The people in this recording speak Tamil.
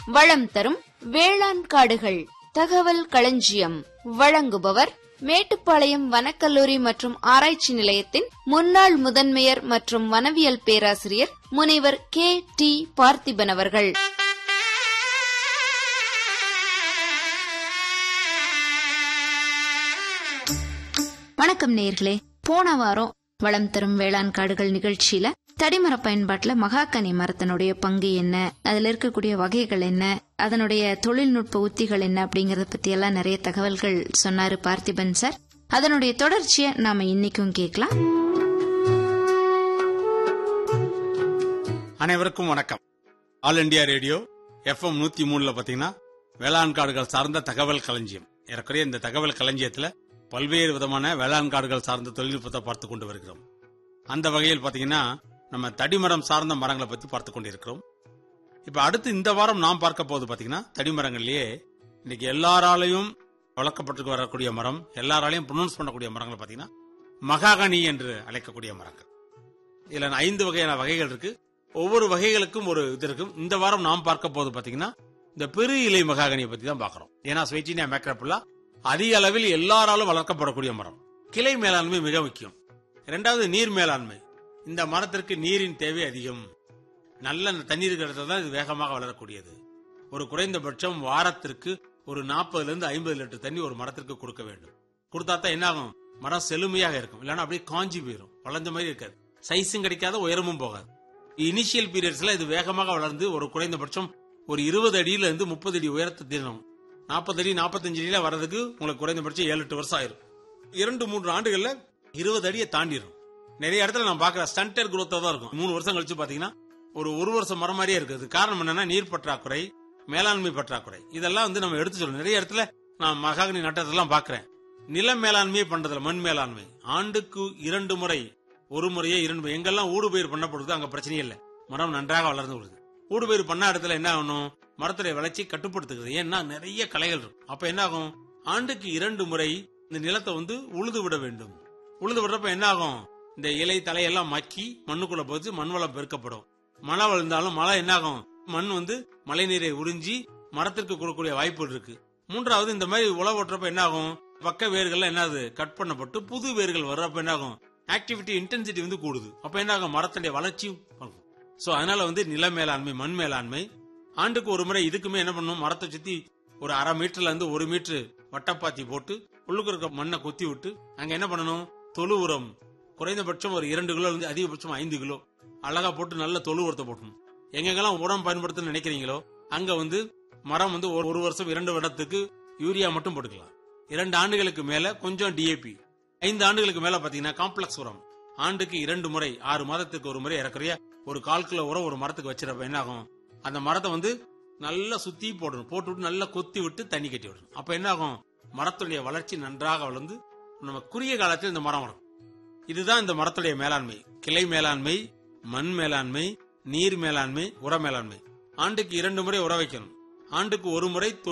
வளம் தரும் வேளாண் காடுகள் தகவல் களஞ்சியம் வழங்குபவர் மேட்டுப்பாளையம் வனக்கல்லூரி மற்றும் ஆராய்ச்சி நிலையத்தின் முன்னாள் முதன்மையர் மற்றும் வனவியல் பேராசிரியர் முனைவர் கே டி பார்த்திபன் அவர்கள் வணக்கம் நேயர்களே போன வாரம் வளம் தரும் வேளாண் காடுகள் நிகழ்ச்சியில தடிமர பயன்பாட்டுல மகாக்கனி மரத்தினுடைய பங்கு என்ன அதுல இருக்கக்கூடிய வகைகள் என்ன அதனுடைய தொழில்நுட்ப உத்திகள் என்ன அப்படிங்கறத பத்தி எல்லாம் நிறைய தகவல்கள் சொன்னாரு பார்த்திபன் சார் அதனுடைய தொடர்ச்சியை நாம இன்னைக்கும் கேட்கலாம் அனைவருக்கும் வணக்கம் ஆல் இண்டியா ரேடியோ எஃப்எம் நூத்தி மூணுல பாத்தீங்கன்னா வேளாண் காடுகள் சார்ந்த தகவல் களஞ்சியம் ஏறக்குறைய இந்த தகவல் களஞ்சியத்துல பல்வேறு விதமான வேளாண் காடுகள் சார்ந்த தொழில்நுட்பத்தை பார்த்து கொண்டு வருகிறோம் அந்த வகையில் பாத்தீங்கன்னா நம்ம தடிமரம் சார்ந்த மரங்களை பத்தி பார்த்து கொண்டிருக்கிறோம் இப்ப அடுத்து இந்த வாரம் நாம் பார்க்க போது பாத்தீங்கன்னா தடிமரங்கள்லயே இன்னைக்கு எல்லாராலையும் வளர்க்கப்பட்டு வரக்கூடிய மரம் எல்லாராலையும் ப்ரொனவுன்ஸ் பண்ணக்கூடிய மரங்கள் பாத்தீங்கன்னா மகாகனி என்று அழைக்கக்கூடிய மரங்கள் இதுல ஐந்து வகையான வகைகள் இருக்கு ஒவ்வொரு வகைகளுக்கும் ஒரு இது இருக்கும் இந்த வாரம் நாம் பார்க்க போது பாத்தீங்கன்னா இந்த பெரு இலை மகாகனியை பத்தி தான் பாக்குறோம் ஏன்னா ஸ்வைச்சினியா மேக்ரப்புல்லா அதிக அளவில் எல்லாராலும் வளர்க்கப்படக்கூடிய மரம் கிளை மேலாண்மை மிக முக்கியம் இரண்டாவது நீர் மேலாண்மை இந்த மரத்திற்கு நீரின் தேவை அதிகம் நல்ல தண்ணீர் இருக்கிறது தான் இது வேகமாக வளரக்கூடியது ஒரு குறைந்தபட்சம் வாரத்திற்கு ஒரு நாற்பதுல இருந்து ஐம்பது லிட்டர் தண்ணி ஒரு மரத்திற்கு கொடுக்க வேண்டும் கொடுத்தா தான் என்ன ஆகும் மரம் செழுமையாக இருக்கும் இல்லைன்னா அப்படியே காஞ்சி போயிடும் வளர்ந்த மாதிரி இருக்காது சைஸும் கிடைக்காத உயரமும் போகாது இனிஷியல் பீரியட்ஸ்ல இது வேகமாக வளர்ந்து ஒரு குறைந்தபட்சம் ஒரு இருபது அடியில இருந்து முப்பது அடி உயரத்தை தினம் நாற்பது அடி நாற்பத்தஞ்சு அடியில வர்றதுக்கு உங்களுக்கு குறைந்தபட்சம் ஏழு எட்டு வருஷம் ஆயிரும் இரண்டு மூன்று ஆண்டுகள்ல இருபது அடியை தாண்டிடும் நிறைய இடத்துல நான் பாக்குற ஸ்டண்டர் குரோத்தா தான் இருக்கும் மூணு வருஷம் கழிச்சு பாத்தீங்கன்னா ஒரு ஒரு வருஷம் மரம் மாதிரியே இருக்குது காரணம் என்னன்னா நீர் பற்றாக்குறை மேலாண்மை பற்றாக்குறை இதெல்லாம் வந்து நம்ம எடுத்து சொல்லணும் நிறைய இடத்துல நான் மகாகனி நட்டதெல்லாம் பாக்குறேன் நில மேலாண்மையே பண்றதுல மண் மேலாண்மை ஆண்டுக்கு இரண்டு முறை ஒரு முறையே இரண்டு முறை எங்கெல்லாம் ஊடுபயிர் பண்ணப்படுது அங்க பிரச்சனையே இல்லை மரம் நன்றாக வளர்ந்து வருது ஊடுபயிர் பண்ண இடத்துல என்ன ஆகணும் மரத்துடைய வளர்ச்சி கட்டுப்படுத்துகிறது ஏன்னா நிறைய கலைகள் இருக்கும் அப்ப என்ன ஆகும் ஆண்டுக்கு இரண்டு முறை இந்த நிலத்தை வந்து உழுது விட வேண்டும் உழுது விடுறப்ப என்ன ஆகும் இந்த இலை தலையெல்லாம் மக்கி மண்ணுக்குள்ள போச்சு மண் வளம் பெருக்கப்படும் மழை விழுந்தாலும் மழை என்ன ஆகும் மண் வந்து மழை நீரை உறிஞ்சி மரத்திற்கு கொடுக்கக்கூடிய வாய்ப்பு இருக்கு மூன்றாவது இந்த மாதிரி உழவு ஓட்டுறப்ப என்ன ஆகும் பக்க வேர்கள் என்னது கட் பண்ணப்பட்டு புது வேர்கள் வர்றப்ப என்ன ஆகும் ஆக்டிவிட்டி இன்டென்சிட்டி வந்து கூடுது அப்ப என்ன ஆகும் மரத்துடைய வளர்ச்சியும் ஆகும் சோ அதனால வந்து நில மேலாண்மை மண் மேலாண்மை ஆண்டுக்கு ஒரு முறை இதுக்குமே என்ன பண்ணணும் மரத்தை சுத்தி ஒரு அரை மீட்டர்ல இருந்து ஒரு மீட்டர் வட்டப்பாத்தி போட்டு உள்ளுக்கு இருக்க மண்ணை கொத்தி விட்டு அங்க என்ன பண்ணணும் தொழு உரம் குறைந்தபட்சம் ஒரு இரண்டு கிலோ இருந்து அதிகபட்சம் ஐந்து கிலோ அழகா போட்டு நல்ல தொழு உரத்தை போட்டணும் எங்கெங்கெல்லாம் உரம் பயன்படுத்தணும்னு நினைக்கிறீங்களோ அங்க வந்து மரம் வந்து ஒரு ஒரு வருஷம் இரண்டு வருடத்துக்கு யூரியா மட்டும் போட்டுக்கலாம் இரண்டு ஆண்டுகளுக்கு மேல கொஞ்சம் டிஏபி ஐந்து ஆண்டுகளுக்கு மேல பாத்தீங்கன்னா காம்ப்ளெக்ஸ் உரம் ஆண்டுக்கு இரண்டு முறை ஆறு மாதத்துக்கு ஒரு முறை இறக்குறைய ஒரு கால் கிலோ உரம் ஒரு மரத்துக்கு வச்சிருப்ப என்ன ஆகும் அந்த மரத்தை வந்து நல்லா சுத்தி போடணும் போட்டு விட்டு நல்லா கொத்தி விட்டு தண்ணி கட்டி விடணும் அப்ப என்ன ஆகும் மரத்துடைய வளர்ச்சி நன்றாக வளர்ந்து நம்ம குறுகிய காலத்தில் இந்த மரம் வரும் இதுதான் இந்த மரத்துடைய மேலாண்மை கிளை மேலாண்மை மண் மேலாண்மை நீர் மேலாண்மை உர மேலாண்மை ஆண்டுக்கு இரண்டு முறை உர வைக்கணும் ஆண்டுக்கு ஒரு முறை